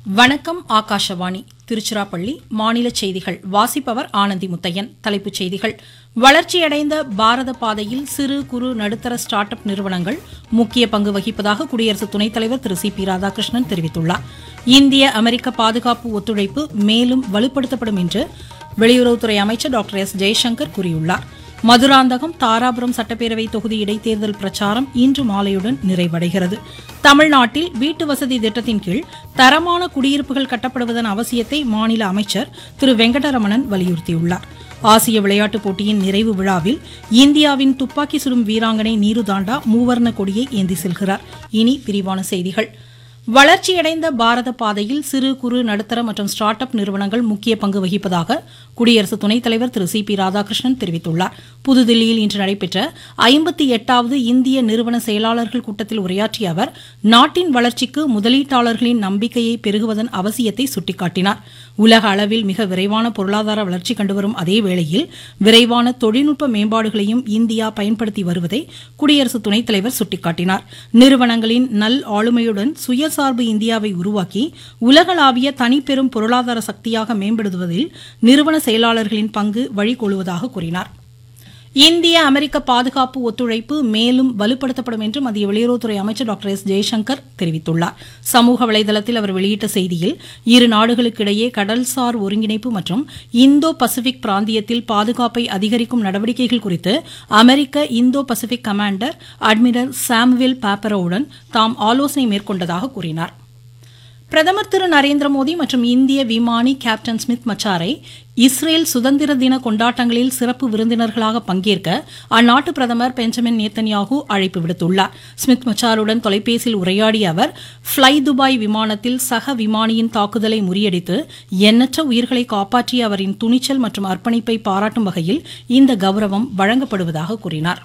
வணக்கம் ஆகாஷவாணி திருச்சிராப்பள்ளி மாநில செய்திகள் வாசிப்பவர் ஆனந்தி முத்தையன் தலைப்புச் செய்திகள் வளர்ச்சியடைந்த பாரத பாதையில் சிறு குறு நடுத்தர ஸ்டார்ட் அப் நிறுவனங்கள் முக்கிய பங்கு வகிப்பதாக குடியரசு துணைத் தலைவர் திரு சி பி ராதாகிருஷ்ணன் தெரிவித்துள்ளார் இந்திய அமெரிக்க பாதுகாப்பு ஒத்துழைப்பு மேலும் வலுப்படுத்தப்படும் என்று வெளியுறவுத்துறை அமைச்சர் டாக்டர் எஸ் ஜெய்சங்கர் கூறியுள்ளார் மதுராந்தகம் தாராபுரம் சட்டப்பேரவை தொகுதி இடைத்தேர்தல் பிரச்சாரம் இன்று மாலையுடன் நிறைவடைகிறது தமிழ்நாட்டில் வீட்டு வசதி திட்டத்தின் கீழ் தரமான குடியிருப்புகள் கட்டப்படுவதன் அவசியத்தை மாநில அமைச்சர் திரு வெங்கடரமணன் வலியுறுத்தியுள்ளார் ஆசிய விளையாட்டுப் போட்டியின் நிறைவு விழாவில் இந்தியாவின் துப்பாக்கி சுடும் வீராங்கனை நீரு தாண்டா மூவர்ண கொடியை ஏந்தி செல்கிறார் இனி விரிவான செய்திகள் வளர்ச்சியடைந்த பாரத பாதையில் சிறு குறு நடுத்தர மற்றும் ஸ்டார்ட் அப் நிறுவனங்கள் முக்கிய பங்கு வகிப்பதாக குடியரசு துணைத் தலைவர் திரு சி பி ராதாகிருஷ்ணன் தெரிவித்துள்ளார் புதுதில்லியில் இன்று நடைபெற்ற ஐம்பத்தி எட்டாவது இந்திய நிறுவன செயலாளர்கள் கூட்டத்தில் உரையாற்றிய அவர் நாட்டின் வளர்ச்சிக்கு முதலீட்டாளர்களின் நம்பிக்கையை பெருகுவதன் அவசியத்தை சுட்டிக்காட்டினார் உலக அளவில் மிக விரைவான பொருளாதார வளர்ச்சி கண்டுவரும் அதே வேளையில் விரைவான தொழில்நுட்ப மேம்பாடுகளையும் இந்தியா பயன்படுத்தி வருவதை குடியரசு துணைத் தலைவர் சுட்டிக்காட்டினார் நிறுவனங்களின் நல் ஆளுமையுடன் சுயசார்பு இந்தியாவை உருவாக்கி உலகளாவிய தனிப்பெரும் பொருளாதார சக்தியாக மேம்படுத்துவதில் நிறுவன செயலாளர்களின் பங்கு வழிகொள்வதாக கூறினார் இந்திய அமெரிக்க பாதுகாப்பு ஒத்துழைப்பு மேலும் வலுப்படுத்தப்படும் என்று மத்திய வெளியுறவுத்துறை அமைச்சர் டாக்டர் எஸ் ஜெய்சங்கர் தெரிவித்துள்ளார் சமூக வலைதளத்தில் அவர் வெளியிட்ட செய்தியில் இரு நாடுகளுக்கிடையே கடல்சார் ஒருங்கிணைப்பு மற்றும் இந்தோ பசிபிக் பிராந்தியத்தில் பாதுகாப்பை அதிகரிக்கும் நடவடிக்கைகள் குறித்து அமெரிக்க Indo Pacific commander admiral Samuel பாப்பரோவுடன் தாம் ஆலோசனை மேற்கொண்டதாக கூறினார் பிரதமர் திரு நரேந்திர மோடி மற்றும் இந்திய விமானி கேப்டன் ஸ்மித் மச்சாரை இஸ்ரேல் சுதந்திர தின கொண்டாட்டங்களில் சிறப்பு விருந்தினர்களாக பங்கேற்க அந்நாட்டு பிரதமர் பெஞ்சமின் நேத்தன்யாகு அழைப்பு விடுத்துள்ளார் ஸ்மித் மச்சாருடன் தொலைபேசியில் உரையாடிய அவர் ஃப்ளை துபாய் விமானத்தில் சக விமானியின் தாக்குதலை முறியடித்து எண்ணற்ற உயிர்களை காப்பாற்றிய அவரின் துணிச்சல் மற்றும் அர்ப்பணிப்பை பாராட்டும் வகையில் இந்த கௌரவம் வழங்கப்படுவதாக கூறினார்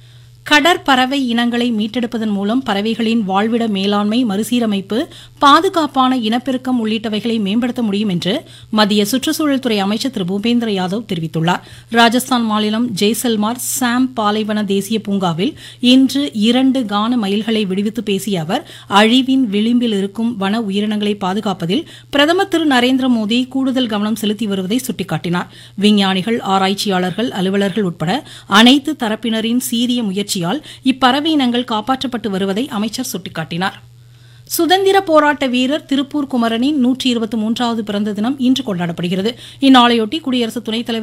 கடற்பறவை இனங்களை மீட்டெடுப்பதன் மூலம் பறவைகளின் வாழ்விட மேலாண்மை மறுசீரமைப்பு பாதுகாப்பான இனப்பெருக்கம் உள்ளிட்டவைகளை மேம்படுத்த முடியும் என்று மத்திய சுற்றுச்சூழல் துறை அமைச்சர் திரு பூபேந்திர யாதவ் தெரிவித்துள்ளார் ராஜஸ்தான் மாநிலம் ஜெய்சல்மார் சாம் பாலைவன தேசிய பூங்காவில் இன்று இரண்டு கான மயில்களை விடுவித்து பேசிய அவர் அழிவின் விளிம்பில் இருக்கும் வன உயிரினங்களை பாதுகாப்பதில் பிரதமர் திரு நரேந்திர மோடி கூடுதல் கவனம் செலுத்தி வருவதை சுட்டிக்காட்டினார் விஞ்ஞானிகள் ஆராய்ச்சியாளர்கள் அலுவலர்கள் உட்பட அனைத்து தரப்பினரின் சீரிய முயற்சி முயற்சியால் இப்பறவை இனங்கள் காப்பாற்றப்பட்டு வருவதை அமைச்சர் சுட்டிக்காட்டினார் சுதந்திர போராட்ட வீரர் திருப்பூர் குமரனின் நூற்றி இருபத்தி மூன்றாவது பிறந்த தினம் இன்று கொண்டாடப்படுகிறது இந்நாளையொட்டி குடியரசு துணைத் தலைவர்